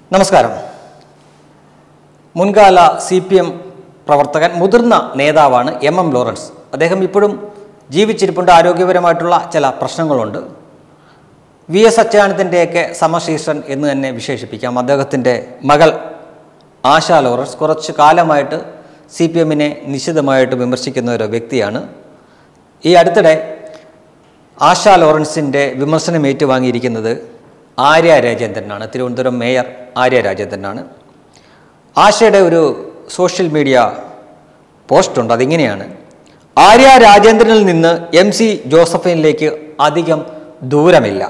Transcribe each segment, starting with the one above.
നമസ്കാരം മുൻകാല C P M പ്രവർത്തകൻ മുതിർന്ന നേതാവാണ് എം എം ലോറൻസ് അദ്ദേഹം ഇപ്പോഴും ജീവിച്ചിരിപ്പുണ്ട് ആരോഗ്യപരമായിട്ടുള്ള ചില പ്രശ്നങ്ങളുണ്ട് വി എസ് അച്യുതാനന്ദൻ്റെയൊക്കെ സമശീർഷൻ എന്ന് തന്നെ വിശേഷിപ്പിക്കാം അദ്ദേഹത്തിൻ്റെ മകൾ ആശ ലോറൻസ് കുറച്ച് കാലമായിട്ട് സി പി എമ്മിനെ നിശിതമായിട്ട് വിമർശിക്കുന്ന ഒരു വ്യക്തിയാണ് ഈ അടുത്തിടെ ആശ ലോറൻസിൻ്റെ വിമർശനം ഏറ്റുവാങ്ങിയിരിക്കുന്നത് ആര്യ രാജേന്ദ്രനാണ് തിരുവനന്തപുരം മേയർ ആര്യ രാജേന്ദ്രനാണ് ആശയുടെ ഒരു സോഷ്യൽ മീഡിയ പോസ്റ്റ് ഉണ്ട് അതിങ്ങനെയാണ് ആര്യ രാജേന്ദ്രനിൽ നിന്ന് എം സി ജോസഫിനിലേക്ക് അധികം ദൂരമില്ല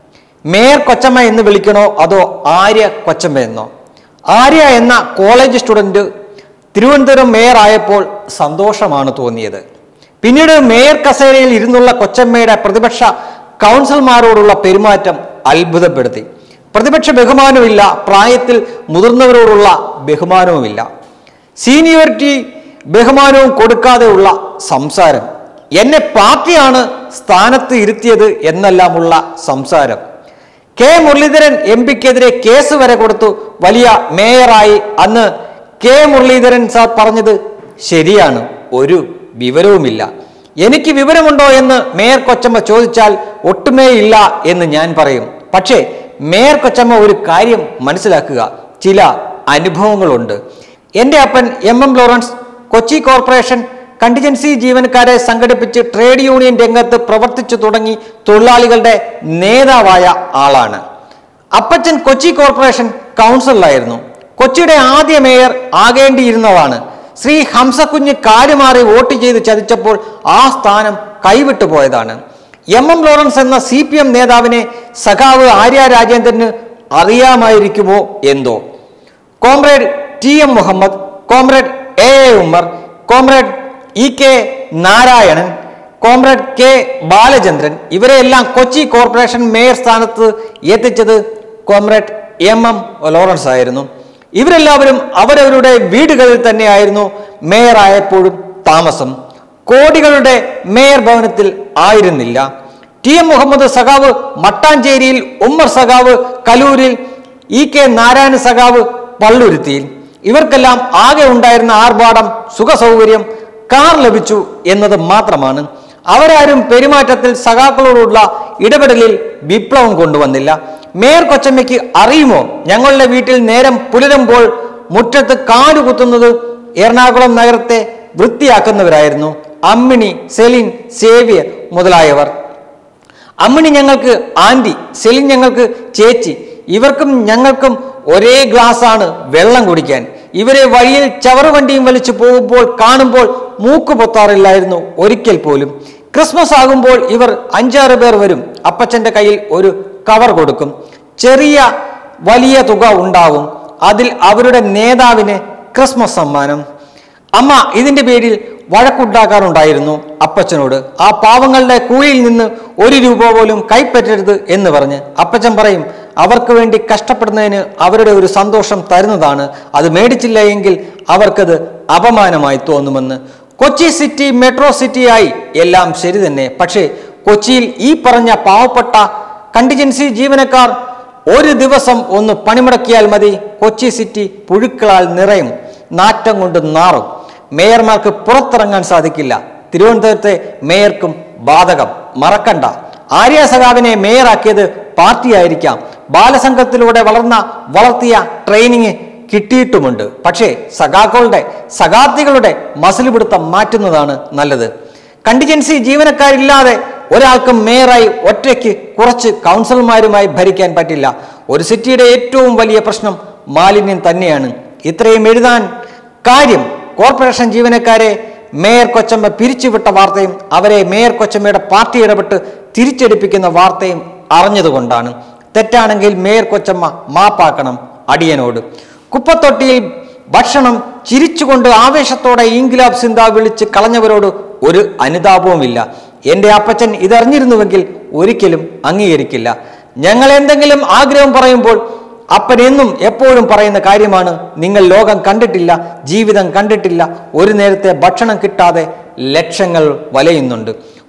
മേയർ കൊച്ചമ്മ എന്ന് വിളിക്കണോ അതോ ആര്യ കൊച്ചമ്മ എന്നോ ആര്യ എന്ന കോളേജ് സ്റ്റുഡൻറ്റ് തിരുവനന്തപുരം മേയർ ആയപ്പോൾ സന്തോഷമാണ് തോന്നിയത് പിന്നീട് മേയർ കസേരയിൽ ഇരുന്നുള്ള കൊച്ചമ്മയുടെ പ്രതിപക്ഷ കൗൺസിലർമാരോടുള്ള പെരുമാറ്റം അത്ഭുതപ്പെടുത്തി പ്രതിപക്ഷ ബഹുമാനമില്ല പ്രായത്തിൽ മുതിർന്നവരോടുള്ള ബഹുമാനവുമില്ല സീനിയോറിറ്റി ബഹുമാനവും കൊടുക്കാതെയുള്ള സംസാരം എന്നെ പാർട്ടിയാണ് സ്ഥാനത്ത് ഇരുത്തിയത് എന്നെല്ലാമുള്ള സംസാരം കെ മുരളീധരൻ എം പിക്കെതിരെ കേസ് വരെ കൊടുത്തു വലിയ മേയറായി അന്ന് കെ മുരളീധരൻ സാർ പറഞ്ഞത് ശരിയാണ് ഒരു വിവരവുമില്ല എനിക്ക് വിവരമുണ്ടോ എന്ന് മേയർ കൊച്ചമ്മ ചോദിച്ചാൽ ഒട്ടുമേ ഇല്ല എന്ന് ഞാൻ പറയും പക്ഷേ മേയർ കൊച്ചമ്മ ഒരു കാര്യം മനസ്സിലാക്കുക ചില അനുഭവങ്ങളുണ്ട് എൻ്റെ അപ്പൻ M M Lawrence Kochi corporation contingency ജീവനക്കാരെ സംഘടിപ്പിച്ച് ട്രേഡ് യൂണിയൻ രംഗത്ത് പ്രവർത്തിച്ചു തുടങ്ങി തൊഴിലാളികളുടെ നേതാവായ ആളാണ് അപ്പച്ചൻ കൊച്ചി കോർപ്പറേഷൻ കൗൺസിലറായിരുന്നു കൊച്ചിയുടെ ആദ്യ മേയർ ആകേണ്ടിയിരുന്നതാണ് ശ്രീ ഹംസക്കുഞ്ഞ് കാലുമാറി വോട്ട് ചെയ്ത് ചതിച്ചപ്പോൾ ആ സ്ഥാനം കൈവിട്ടു പോയതാണ് എം എം ലോറൻസ് എന്ന സി പി എം നേതാവിനെ സഖാവ് ആര്യ രാജേന്ദ്രന് അറിയാമായിരിക്കുമോ എന്തോ comrade T M Muhammad comrade A A Ummer comrade E K Narayanan comrade K Balachandran ഇവരെയെല്ലാം കൊച്ചി കോർപ്പറേഷൻ മേയർ സ്ഥാനത്ത് എത്തിച്ചത് കോമ്രേഡ് എം എം ലോറൻസ് ആയിരുന്നു ഇവരെല്ലാവരും അവരവരുടെ വീടുകളിൽ തന്നെയായിരുന്നു മേയർ ആയപ്പോഴും താമസം കോടികളുടെ മേയർ ഭവനത്തിൽ ആയിരുന്നില്ല ടി എം മുഹമ്മദ് സഖാവ് മട്ടാഞ്ചേരിയിൽ ഉമ്മർ സഖാവ് കലൂരിൽ ഇ കെ നാരായണ സഖാവ് പള്ളുരുത്തിയിൽ ഇവർക്കെല്ലാം ആകെ ഉണ്ടായിരുന്ന ആർഭാടം സുഖസൗകര്യം കാർ ലഭിച്ചു എന്നത് മാത്രമാണ് അവരാരും പെരുമാറ്റത്തിൽ സഖാക്കളോടുള്ള ഇടപെടലിൽ വിപ്ലവം കൊണ്ടുവന്നില്ല മേയർ കൊച്ചമ്മയ്ക്ക് അറിയുമോ ഞങ്ങളുടെ വീട്ടിൽ നേരം പുലരുമ്പോൾ മുറ്റത്ത് കാലുകുത്തുന്നത് എറണാകുളം നഗരത്തെ വൃത്തിയാക്കുന്നവരായിരുന്നു അമ്മിണി സെലിൻ സേവിയർ മുതലായവർ അമ്മിണി ഞങ്ങൾക്ക് ആന്റി സെലിൻ ഞങ്ങൾക്ക് ചേച്ചി ഇവർക്കും ഞങ്ങൾക്കും ഒരേ ഗ്ലാസ്സാണ് വെള്ളം കുടിക്കാൻ ഇവരെ വഴിയിൽ ചവറുവണ്ടിയും വലിച്ചു പോകുമ്പോൾ കാണുമ്പോൾ മൂക്ക് പൊത്താറില്ലായിരുന്നു ഒരിക്കൽ പോലും ക്രിസ്മസ് ആകുമ്പോൾ ഇവർ അഞ്ചാറ് പേർ വരും അപ്പച്ചന്റെ കയ്യിൽ ഒരു കവർ കൊടുക്കും ചെറിയ വലിയ തുക ഉണ്ടാവും അതിൽ അവരുടെ നേതാവിന് ക്രിസ്മസ് സമ്മാനം അമ്മ ഇതിന്റെ പേരിൽ വഴക്കുണ്ടാക്കാറുണ്ടായിരുന്നു അപ്പച്ചനോട് ആ പാവങ്ങളുടെ കൂലിയിൽ നിന്ന് ഒരു രൂപ പോലും കൈപ്പറ്റരുത് എന്ന് പറഞ്ഞ് അപ്പച്ചൻ പറയും അവർക്ക് വേണ്ടി കഷ്ടപ്പെടുന്നതിന് അവരുടെ ഒരു സന്തോഷം തരുന്നതാണ് അത് മേടിച്ചില്ല എങ്കിൽ അവർക്കത് അപമാനമായി തോന്നുമെന്ന് കൊച്ചി സിറ്റി മെട്രോ സിറ്റിയായി എല്ലാം ശരി തന്നെ പക്ഷേ കൊച്ചിയിൽ ഈ പറഞ്ഞ പാവപ്പെട്ട കണ്ടിജൻസി ജീവനക്കാർ ഒരു ദിവസം ഒന്ന് പണിമുടക്കിയാൽ മതി കൊച്ചി സിറ്റി പുഴുക്കളാൽ നിറയും നാറ്റം കൊണ്ട് നാറും മേയർമാർക്ക് പുറത്തിറങ്ങാൻ സാധിക്കില്ല തിരുവനന്തപുരത്തെ മേയർക്കും ബാധകം മറക്കണ്ട ആര്യ സഖാവിനെ മേയറാക്കിയത് പാർട്ടിയായിരിക്കാം ബാലസംഘത്തിലൂടെ വളർന്ന വളർത്തിയ ട്രെയിനിങ് കിട്ടിയിട്ടുമുണ്ട് പക്ഷേ സഖാക്കളുടെ സഖാർത്ഥികളുടെ മസിൽ പിടുത്തം മാറ്റുന്നതാണ് നല്ലത് കണ്ടിജൻസി ജീവനക്കാരില്ലാതെ ഒരാൾക്കും മേയറായി ഒറ്റയ്ക്ക് കുറച്ച് കൗൺസിലർമാരുമായി ഭരിക്കാൻ പറ്റില്ല ഒരു സിറ്റിയുടെ ഏറ്റവും വലിയ പ്രശ്നം മാലിന്യം തന്നെയാണ് ഇത്രയും എഴുതാൻ കാര്യം കോർപ്പറേഷൻ ജീവനക്കാരെ മേയർ കൊച്ചമ്മ പിരിച്ചുവിട്ട വാർത്തയും അവരെ മേയർ കൊച്ചമ്മയുടെ പാർട്ടി ഇടപെട്ട് തിരിച്ചെടുപ്പിക്കുന്ന വാർത്തയും അറിഞ്ഞതുകൊണ്ടാണ് തെറ്റാണെങ്കിൽ മേയർ കൊച്ചമ്മ മാപ്പാക്കണം അടിയനോട് കുപ്പത്തൊട്ടിയിൽ ഭക്ഷണം ചിരിച്ചുകൊണ്ട് ആവേശത്തോടെ ഇൻകിലാബ് സിന്ദ വിളിച്ച് കളഞ്ഞവരോട് ഒരു അനുതാപവുമില്ല എൻ്റെ അപ്പച്ചൻ ഇതറിഞ്ഞിരുന്നുവെങ്കിൽ ഒരിക്കലും അംഗീകരിക്കില്ല ഞങ്ങൾ എന്തെങ്കിലും ആഗ്രഹം പറയുമ്പോൾ അപ്പൻ എന്നും എപ്പോഴും പറയുന്ന കാര്യമാണ് നിങ്ങൾ ലോകം കണ്ടിട്ടില്ല ജീവിതം കണ്ടിട്ടില്ല ഒരു നേരത്തെ ഭക്ഷണം കിട്ടാതെ ലക്ഷങ്ങൾ വലയുന്നുണ്ട്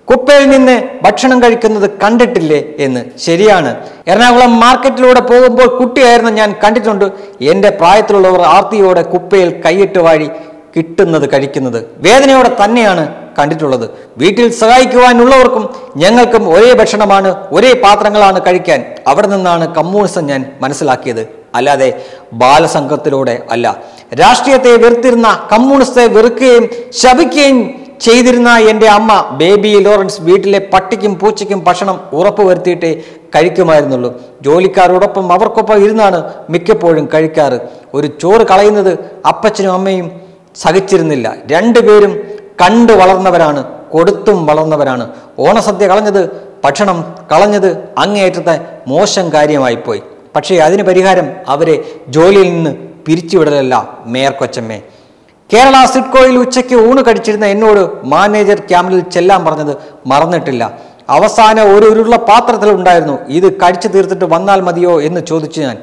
കുപ്പയിൽ നിന്ന് ഭക്ഷണം കഴിക്കുന്നത് കണ്ടിട്ടില്ലേ എന്ന് ശരിയാണ് എറണാകുളം മാർക്കറ്റിലൂടെ പോകുമ്പോൾ കുട്ടിയായിരുന്ന ഞാൻ കണ്ടിട്ടുണ്ട് എൻ്റെ പ്രായത്തിലുള്ളവർ ആർത്തിയോടെ കുപ്പയിൽ കൈയിട്ട് വാഴി കിട്ടുന്നത് കഴിക്കുന്നത് വേദനയോടെ തന്നെയാണ് കണ്ടിട്ടുള്ളത് വീട്ടിൽ സഹായിക്കുവാനുള്ളവർക്കും ഞങ്ങൾക്കും ഒരേ ഭക്ഷണമാണ് ഒരേ പാത്രങ്ങളാണ് കഴിക്കാൻ അവിടെ നിന്നാണ് കമ്മ്യൂണിസം ഞാൻ മനസ്സിലാക്കിയത് അല്ലാതെ ബാലസംഘത്തിലൂടെ അല്ല രാഷ്ട്രീയത്തെ വെറുത്തിരുന്ന കമ്മ്യൂണിസ്റ്റെ വെറുക്കുകയും ശപിക്കുകയും ചെയ്തിരുന്ന എൻ്റെ അമ്മ ബേബി ലോറൻസ് വീട്ടിലെ പട്ടിക്കും പൂച്ചയ്ക്കും ഭക്ഷണം ഉറപ്പുവരുത്തിയിട്ടേ കഴിക്കുമായിരുന്നുള്ളൂ ജോലിക്കാരോടൊപ്പം അവർക്കൊപ്പം ഇരുന്നാണ് മിക്കപ്പോഴും കഴിക്കാറ് ഒരു ചോറ് കളയുന്നത് അപ്പച്ചനും അമ്മയും സഹിച്ചിരുന്നില്ല രണ്ടുപേരും കണ്ടു വളർന്നവരാണ് കൊടുത്തും വളർന്നവരാണ് ഓണസദ്യ കളഞ്ഞത് ഭക്ഷണം കളഞ്ഞത് അങ്ങേയറ്റത്തെ മോശം കാര്യമായിപ്പോയി പക്ഷേ അതിന് പരിഹാരം അവരെ ജോലിയിൽ നിന്ന് പിരിച്ചുവിടലല്ല മേയർ കൊച്ചമ്മേ കേരള സിഡ്കോയിൽ ഉച്ചയ്ക്ക് ഊണ് കഴിച്ചിരുന്ന എന്നോട് മാനേജർ ക്യാമ്പിൽ ചെല്ലാൻ പറഞ്ഞത് മറന്നിട്ടില്ല അവസാന ഒരു ഉരുള പാത്രത്തിൽ ഉണ്ടായിരുന്നു ഇത് കഴിച്ചു തീർത്തിട്ട് വന്നാൽ മതിയോ എന്ന് ചോദിച്ചു ഞാൻ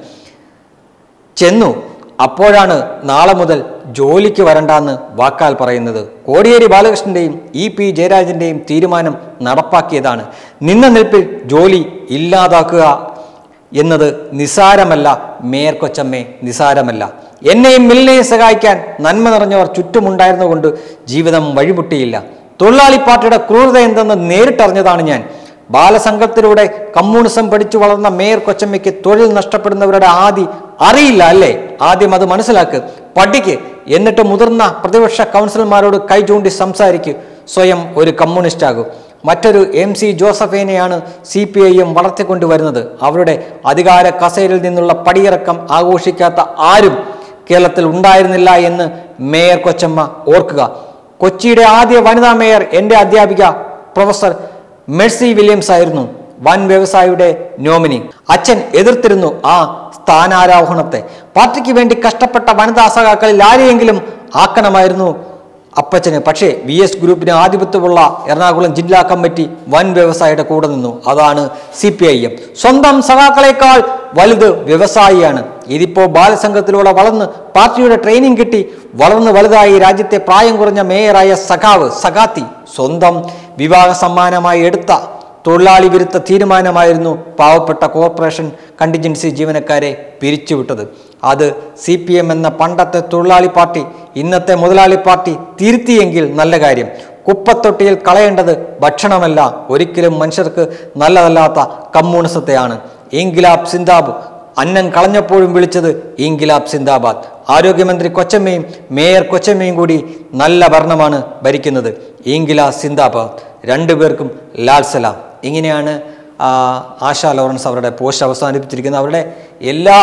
ചെന്നു അപ്പോഴാണ് നാളെ മുതൽ ജോലിക്ക് വരണ്ടാന്ന് വാക്കാൽ പറയുന്നത് കോടിയേരി ബാലകൃഷ്ണന്റെയും ഇ പി ജയരാജന്റെയും തീരുമാനം നടപ്പാക്കിയതാണ് നിന്ന നിൽപ്പിൽ ജോലി ഇല്ലാതാക്കുക എന്നത് നിസാരമല്ല മേയർ കൊച്ചമ്മേ നിസാരമല്ല എന്നെയും മില്ലിനെയും സഹായിക്കാൻ നന്മ നിറഞ്ഞവർ ചുറ്റുമുണ്ടായിരുന്നുകൊണ്ട് ജീവിതം വഴിമുട്ടിയില്ല തൊഴിലാളി പാർട്ടിയുടെ ക്രൂരത എന്തെന്ന് നേരിട്ടറിഞ്ഞതാണ് ഞാൻ ബാലസംഘത്തിലൂടെ കമ്മ്യൂണിസം പഠിച്ചു വളർന്ന മേയർ കൊച്ചമ്മയ്ക്ക് തൊഴിൽ നഷ്ടപ്പെടുന്നവരുടെ ആദി അറിയില്ല അല്ലേ ആദ്യം അത് മനസ്സിലാക്ക് പഠിക്ക് എന്നിട്ട് മുതിർന്ന പ്രതിപക്ഷ കൗൺസിലർമാരോട് കൈ ചൂണ്ടി സംസാരിക്ക് സ്വയം ഒരു കമ്മ്യൂണിസ്റ്റ് ആകും മറ്റൊരു എം സി ജോസഫിനെയാണ് സി പി ഐ എം വളർത്തിക്കൊണ്ടുവരുന്നത് അവരുടെ അധികാര കസേരയിൽ നിന്നുള്ള പടിയിറക്കം ആഘോഷിക്കാത്ത ആരും കേരളത്തിൽ ഉണ്ടായിരുന്നില്ല എന്ന് മേയർ കൊച്ചമ്മ ഓർക്കുക കൊച്ചിയുടെ ആദ്യ വനിതാ മേയർ എൻ്റെ അധ്യാപിക പ്രൊഫസർ മെഴ്സി വില്യംസ് ആയിരുന്നു വൻ വ്യവസായിയുടെ നോമിനി അച്ഛൻ എതിർത്തിരുന്നു ആ സ്ഥാനാരോഹണത്തെ പാർട്ടിക്ക് വേണ്ടി കഷ്ടപ്പെട്ട വനിതാ സഖാക്കളിൽ ആരെയെങ്കിലും ആക്കണമായിരുന്നു അപ്പച്ചന് പക്ഷേ വി എസ് ഗ്രൂപ്പിന് ആധിപത്യമുള്ള എറണാകുളം ജില്ലാ കമ്മിറ്റി വൻ വ്യവസായിയുടെ കൂടെ നിന്നു അതാണ് സി പി ഐ എം സ്വന്തം സഖാക്കളെക്കാൾ വലുത് വ്യവസായിയാണ് ഇതിപ്പോ ബാലസംഘത്തിലൂടെ വളർന്ന് പാർട്ടിയുടെ ട്രെയിനിങ് കിട്ടി വളർന്ന് വലുതായി രാജ്യത്തെ പ്രായം കുറഞ്ഞ മേയറായ സഖാവ് സഖാത്തി സ്വന്തം വിവാഹ സമ്മാനമായി എടുത്ത തൊഴിലാളി വിരുദ്ധ തീരുമാനമായിരുന്നു പാവപ്പെട്ട കോർപ്പറേഷൻ കണ്ടിജൻസി ജീവനക്കാരെ പിരിച്ചുവിട്ടത് അത് സി പി എം എന്ന പണ്ടത്തെ തൊഴിലാളി പാർട്ടി ഇന്നത്തെ മുതലാളി പാർട്ടി തിരുത്തിയെങ്കിൽ നല്ല കാര്യം കുപ്പത്തൊട്ടിയിൽ കളയേണ്ടത് ഭക്ഷണമല്ല ഒരിക്കലും മനുഷ്യർക്ക് നല്ലതല്ലാത്ത കമ്മ്യൂണിസത്തെയാണ് ഇൻഗിലാബ് സിന്ദാബ് അന്നം കളഞ്ഞപ്പോഴും വിളിച്ചത് ഇൻഗിലാബ് സിന്ദാബാദ് ആരോഗ്യമന്ത്രി കൊച്ചമ്മയും മേയർ കൊച്ചമ്മയും കൂടി നല്ല ഭരണമാണ് ഭരിക്കുന്നത് ഇൻഗിലാബ് സിന്ദാബാദ് രണ്ടുപേർക്കും ലാൽ സലാം ഇങ്ങനെയാണ് ആ, ആശാ ലോറൻസ് അവരുടെ പോസ്റ്റ് അവസാനിപ്പിച്ചിരിക്കുന്നത് അവരുടെ എല്ലാ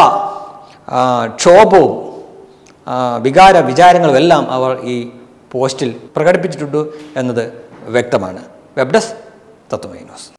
ആ, ക്ഷോഭവും ആ, വികാര വിചാരങ്ങളും എല്ലാം അവർ ഈ പോസ്റ്റിൽ പ്രകടിപ്പിച്ചിട്ടുണ്ട് എന്നത് വ്യക്തമാണ് വെബ് ഡെസ്ക് തത്വമൈ ന്യൂസ്